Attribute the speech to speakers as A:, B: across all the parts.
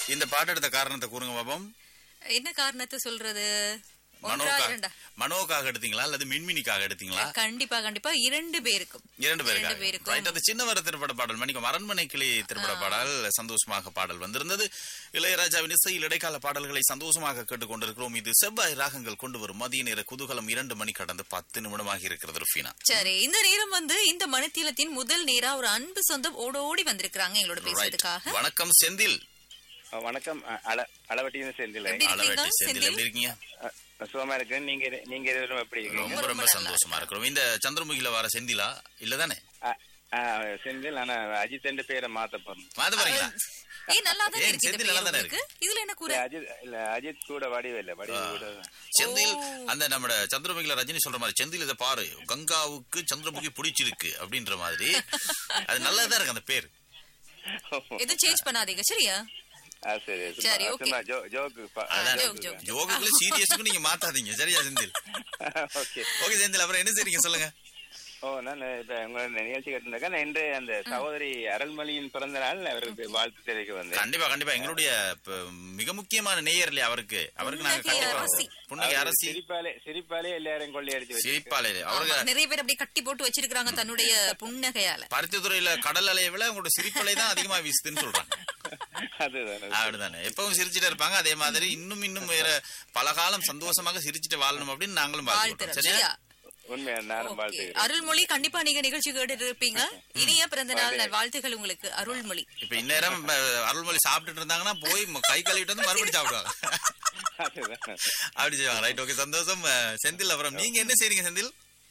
A: இந்த பாட்டு எடுத்த காரணத்தை கூறுங்க பாப்போம்
B: என்ன காரணத்தை சொல்றது ஒன்றா
A: மனோக்கா
B: இரண்டா
A: மனோக்காக எடுத்தீங்களா அல்லது மின்மினிக்காக எடுத்தீங்களா
B: கண்டிப்பா கண்டிப்பா இரண்டு பேருக்கும்
A: இரண்டு பேருக்காக
B: இரண்டு பேருக்கும்.
A: ரைட் அது சின்னவர திரைப்பட பாடல் மணிக்கும் அரண்மனை கிளி திரைப்பட பாடல் சந்தோஷமாக பாடல் வந்திருந்தது இளையராஜாவின் இசையில் இடைக்கால பாடல்களை சந்தோஷமாக கேட்டுக்கொண்டிருக்கிறோம் இது செவ்வாய் ராகங்கள் கொண்டு வரும் மதிய நேர குதூகலம் இரண்டு மணி கடந்து பத்து நிமிடமாக இருக்கிறது ருஃபீனா
B: சரி இந்த நேரம் வந்து இந்த மணித்தீலத்தின் முதல் நேரா ஒரு அன்பு சொந்தம் ஓடோடி வந்திருக்காங்க எங்களோட
A: ரைட்
B: பேசுறதுக்காக
A: வணக்கம் செந்தில்
C: அஹ் வணக்கம் அஹ் அள அளவட்டியும் செந்தில்
B: எப்படி இருக்கீங்க,
A: அளவட்டி செந்தில்
B: செந்தில்?
A: எப்படி இருக்கீங்க
C: சுகமா இருக்கு நீங்க இரு- நீங்க இருவரும் எப்படி இருக்கீங்க
A: ரொம்ப ரொம்ப
B: ரொம்ப நல்லா
A: சந்தோஷமா இருக்கிறோம் இந்த சந்திரமுகில வர செந்திலா இல்லதானே
C: அஹ் அஹ் செந்தில் ஆனா அஜித் என்ற பேரை மாத்த போறோம்
A: மாத்த போறீங்களா
B: ஏ நல்லா தான்
A: ஏன்
B: இருக்கு இந்த
A: செந்தில் நல்லா
B: பேர்
A: தானே
B: உங்களுக்கு இதுல என்ன கூற
C: இல்ல, அஜித் இல்ல அஜித் கூட வடிவ இல்ல வடிவ கூட
A: செந்தில் அந்த நம்ம சந்திரமுகில ரஜினி சொல்ற மாதிரி செந்தில் இதை பாரு கங்காவுக்கு சந்திரமுகி பிடிச்சிருக்கு அப்படின்ற மாதிரி அது நல்லதா இருக்கு அந்த பேர்
B: எதுவும் சேஞ்ச் பண்ணாதீங்க சரியா
C: ஆ, சரி
B: சரி,
C: சும்மா-
B: okay.
C: சும்மா ஜோ ஜோக்கு ப-
A: அதான்
B: joke, joke.
A: யோகாக்குள்ள சீரியஸுக்கு நீங்க மாத்தாதீங்க சரியா செந்தில்
C: ஓகே
A: ஓகே செந்தில் அப்புறம் என்ன செய்றீங்க சொல்லுங்க
C: ஓ நான் இப்ப உங்க நிகழ்ச்சி கேட்டிருந்தாக்கா நான் இன்று அந்த சகோதரி அருள்மொழியின் பிறந்த நாள் அவருக்கு வாழ்த்து தெரிவிக்க வந்தேன்
A: கண்டிப்பா கண்டிப்பா எங்களுடைய ப- மிக முக்கியமான நேயர் இல்லையா அவருக்கு அவருக்கு நாங்க
B: புன்னகை
A: கண்டிப்பா
B: அரசி.
A: புன்னகை
C: அவருக்கு
A: அரசி
C: சிரிப்பாலே சிரிப்பாலே எல்லாரும் கொள்ளையடிச்சு வச்சு
A: சிரிப்பாளே அவருக்கு
B: ஆமா, நிறைய பேர் அப்படியே கட்டி போட்டு வச்சிருக்காங்க தன்னுடைய புன்னகையால
A: பருத்தித்துறையில கடல் அலையை விட உங்களோட சிரிப்பலை தான் அதிகமா வீசுதுன்னு சொல்றாங்க
C: அதுதான்
A: அப்படிதானே எப்பவும் சிரிச்சுட்டே இருப்பாங்க அதே மாதிரி இன்னும் இன்னும் வேற பல காலம் சந்தோஷமாக சிரிச்சுட்டு வாழணும் அப்படின்னு நாங்களும் வாழ்த்துறோம்
B: வாழ்த்துறோம்
A: சரியா
B: சரியா
C: உண்மையா நானும்
B: Okay.
C: வாழ்த்து
B: அருள்மொழி கண்டிப்பா நீங்க நிகழ்ச்சி கேட்டுட்டு இருப்பீங்க இனிய பிறந்த நாள் நல் வாழ்த்துக்கள் உங்களுக்கு அருள்மொழி
A: இப்ப இந்நேரம் அஹ், அருள்மொழி சாப்பிட்டுட்டு இருந்தாங்கன்னா போய் ம- கை கழுவிட்டு வந்து மறுபடியும் சாப்பிடுவாங்க
C: அதுதான்
A: அப்படி செய்வாங்க ரைட் ஓகே சந்தோஷம் அஹ், செந்தில் அப்புறம் நீங்க என்ன செய்றீங்க செந்தில்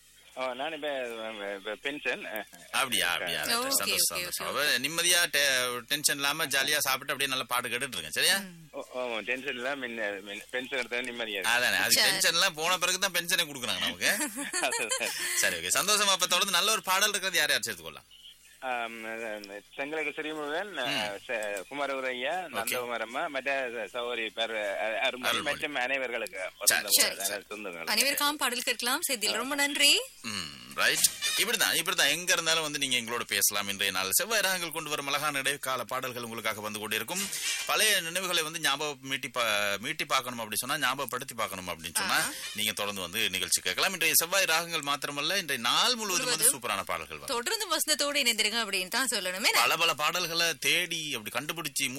C: ஓ நான் இப்ப இப்ப பென்ஷன்
A: அப்படியா அப்படியா right,
B: Okay,
A: சந்தோஷம்
B: okay,
A: சந்தோஷம் அப்ப நிம்மதியா டென்ஷன் இல்லாம ஜாலியா சாப்பிட்டு அப்படியே நல்லா பாட்டு கேட்டுட்டு இருக்கேன் சரியா
C: டென்ஷன் எல்லாம் பென்ஷன் எடுத்தா நிம்மதியா இருக்கு.
A: அதானே அது
B: சரி.
A: டென்ஷன் எல்லாம் போன பிறகு தான் பென்ஷனே கொடுக்குறாங்க நமக்கு
C: அதுதான்.
A: சரி ஓகே சந்தோஷமா அப்ப தொடர்ந்து நல்ல ஒரு பாடல் இருக்கிறது யார் யார் சேர்த்துக்கொள்ளலாம்
C: ஆம், செங்கலடி ஸ்ரீமுருகன் குமாரகுரையா நந்தகுமாரம்மா மற்ற சௌரி பேர் அருமதி
A: அருள்மொழி.
C: மற்றும் அனைவர்களுக்கு
A: சரி,
B: சரி,
C: சொந்தங்கள் சொந்தங்கள்
B: அனைவருக்காம் பாடல் கேட்கலாம் செந்தில் ரொம்ப நன்றி
A: ம் ரைட் இப்படிதான் இப்படிதான் எங்க இருந்தாலும் வந்து நீங்க எங்களோட பேசலாம் இன்றைய நாள் செவ்வாய் ராகங்கள் கொண்டு வரும் அழகான இடைக்கால பாடல்கள் உங்களுக்காக வந்து கொண்டிருக்கும் பழைய நினைவுகளை வந்து ஞாபகம் மீட்டி பா- மீட்டி பார்க்கணும் அப்படி சொன்னா ஞாபகப்படுத்தி பார்க்கணும் அப்படின்னு சொன்னா நீங்க தொடர்ந்து வந்து நிகழ்ச்சி கேட்கலாம் இன்றைய செவ்வாய் ராகங்கள் மாத்திரமல்ல இன்றைய நாள் முழுவதும் வந்து சூப்பரான பாடல்கள் வரும்
B: தொடர்ந்து வசந்தத்தோடு இணைந்திருங்க அப்படின்னு தான் சொல்லணுமே
A: பல பல பாடல்களை தேடி அப்படி கண்டுபிடிச்சு